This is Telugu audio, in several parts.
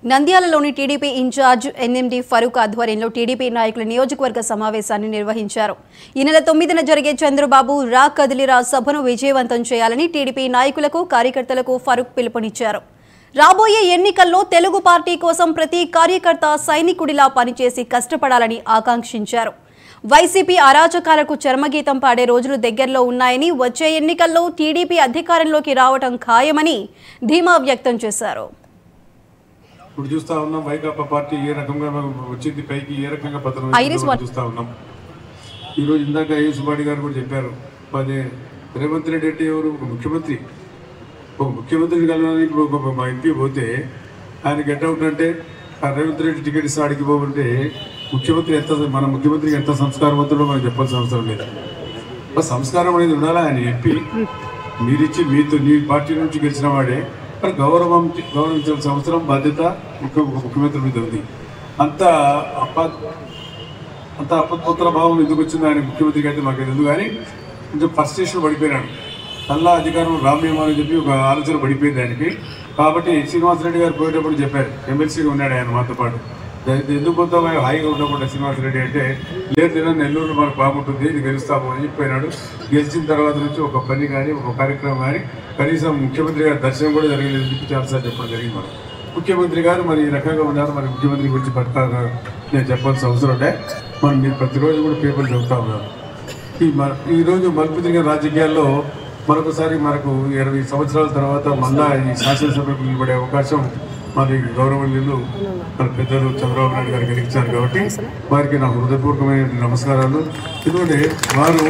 నంద్యాలలోని టీడీపీ ఇన్ఛార్జ్ ఎన్ఎండి ఫరూక్ ఆధ్వర్యంలో టీడీపీ నాయకుల నియోజకవర్గ సమావేశాన్ని నిర్వహించారు ఈ నెల తొమ్మిదిన జరిగే చంద్రబాబు రా కదిలిరా సభను విజయవంతం చేయాలని టీడీపీ నాయకులకు కార్యకర్తలకు ఫరూక్ పిలుపునిచ్చారు రాబోయే ఎన్నికల్లో తెలుగు పార్టీ కోసం ప్రతి కార్యకర్త సైనికుడిలా పనిచేసి కష్టపడాలని ఆకాంక్షించారు వైసీపీ అరాచకాలకు చర్మగీతం పాడే రోజులు దగ్గరలో ఉన్నాయని వచ్చే ఎన్నికల్లో టీడీపీ అధికారంలోకి రావటం ఖాయమని ధీమా వ్యక్తం చేశారు ఇప్పుడు చూస్తా ఉన్నాం వైకాపా పార్టీ ఏ రకంగా వచ్చింది పైకి ఏ రకంగా పతనం ఐరిస్ అయిందో వాట్- చూస్తా ఉన్నాం ఈ రోజు ఇందాక ఏ సుబ్బాడి గారు కూడా చెప్పారు అదే రేవంత్ రెడ్డి అంటే ఎవరు ఒక ముఖ్యమంత్రి ఒక ముఖ్యమంత్రిని కలవడానికి ఇప్పుడు ఒక మా ఎంపీ పోతే ఆయన గెట్ అవుట్ అంటే ఆ రేవంత్ రెడ్డి టికెట్ ఇస్తే ఆడికి పోకుంటే ముఖ్యమంత్రి ఎంత మన ముఖ్యమంత్రికి ఎంత సంస్కారవంతుడో మనకు చెప్పాల్సిన అవసరం లేదు ఆ సంస్కారం అనేది ఉండాలా ఆయన ఎంపీ మీరిచ్చి మీతో మీ పార్టీ నుంచి గెలిచిన వాడే మరి గౌరవం గౌరవించాల్సిన అవసరం బాధ్యత ముఖ్య ముఖ్యమంత్రి మీద ఉంది అంత అప అంత అపత్పుత్ర భావం ఎందుకు వచ్చిందో ఆయన ముఖ్యమంత్రికి అయితే మాకు తెలియదు కానీ కొంచెం ఫస్ట్రేషన్ పడిపోయినాడు తల్లా అధికారం రామ్యమో అని చెప్పి ఒక ఆలోచన పడిపోయింది ఆయనకి కాబట్టి శ్రీనివాసరెడ్డి గారు పోయేటప్పుడు చెప్పారు ఎమ్మెల్సీగా ఉన్నాడు ఆయన మాతో పాటు ఇది ఎందుకు పోతావు ఆయన హాయిగా ఉండకుండా శ్రీనివాసరెడ్డి అంటే లేదు లేదా నెల్లూరు మనకు బాగుంటుంది ఇది గెలుస్తాము అని చెప్పిపోయినాడు గెలిచిన తర్వాత నుంచి ఒక పని కానీ ఒక కార్యక్రమం కానీ కనీసం ముఖ్యమంత్రి గారి దర్శనం కూడా జరగలేదు చెప్పి చాలాసార్లు చెప్పడం జరిగింది మనం ముఖ్యమంత్రి గారు మరి ఈ రకంగా ఉన్నారు మరి ముఖ్యమంత్రి గురించి పట్టాగా నేను చెప్పాల్సిన అవసరం ఉండే మనం మీరు ప్రతిరోజు కూడా పేపర్లు చదువుతా ఉన్నారు ఈ మ- ఈరోజు మలుపు తిరిగిన రాజకీయాల్లో మరొకసారి మనకు ఇరవై సంవత్సరాల తర్వాత మళ్ళా ఈ శాసనసభకు నిలబడే అవకాశం మరి గౌరవనీయులు మన పెద్దలు చంద్రబాబు నాయుడు గారు కలిగించారు కాబట్టి వారికి నా హృదయపూర్వకమైన నమస్కారాలు ఎందుకంటే వారు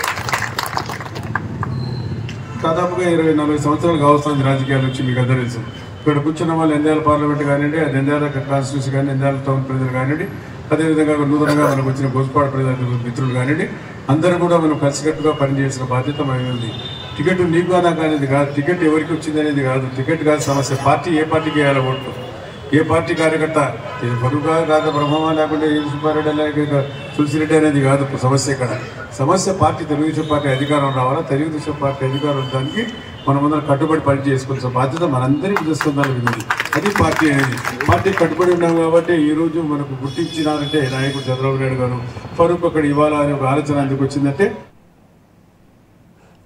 దాదాపుగా ఇరవై నలభై సంవత్సరాలు కావస్తుంది రాజకీయాలు వచ్చి మీకు అందరూ తెలుసు ఇక్కడ కూర్చున్న వాళ్ళు ఎందాల పార్లమెంట్ కానివ్వండి అది ఎందాల కాన్స్టిట్యూన్సీ కానీ ఎందాల టౌన్ ప్రజలు కానివ్వండి అదేవిధంగా నూతనంగా మనకు వచ్చిన గోస్పాడ ప్రజల మిత్రులు కానివ్వండి అందరూ కూడా మనం కలిసికట్టుగా పనిచేసిన బాధ్యత మనకి ఉంది టికెట్ నీకు నాకు అనేది కాదు టికెట్ ఎవరికి వచ్చింది అనేది కాదు టికెట్ కాదు సమస్య పార్టీ ఏ పార్టీకి వేయాలి ఓట్లు ఏ పార్టీ కార్యకర్త ఇది బరువుగా కాదు బ్రహ్మమా లేకుంటే ఏ సుబ్బారెడ్డి లేక తులసిరెడ్డి అనేది కాదు ఇప్పుడు సమస్య ఇక్కడ సమస్య పార్టీ తెలుగుదేశం పార్టీ అధికారం రావాలా తెలుగుదేశం పార్టీ అధికారం దానికి మనమందరం కట్టుబడి పని చేసుకోవాల్సిన బాధ్యత మనందరికీ చేసుకుందాం ఉంది అది పార్టీ అనేది పార్టీ కట్టుబడి ఉన్నాం కాబట్టి ఈ రోజు మనకు గుర్తించినారంటే నాయకుడు చంద్రబాబు నాయుడు గారు ఫరూక్ అక్కడ ఇవ్వాలా అనే ఒక ఆలోచన ఎందుకు వచ్చిందంటే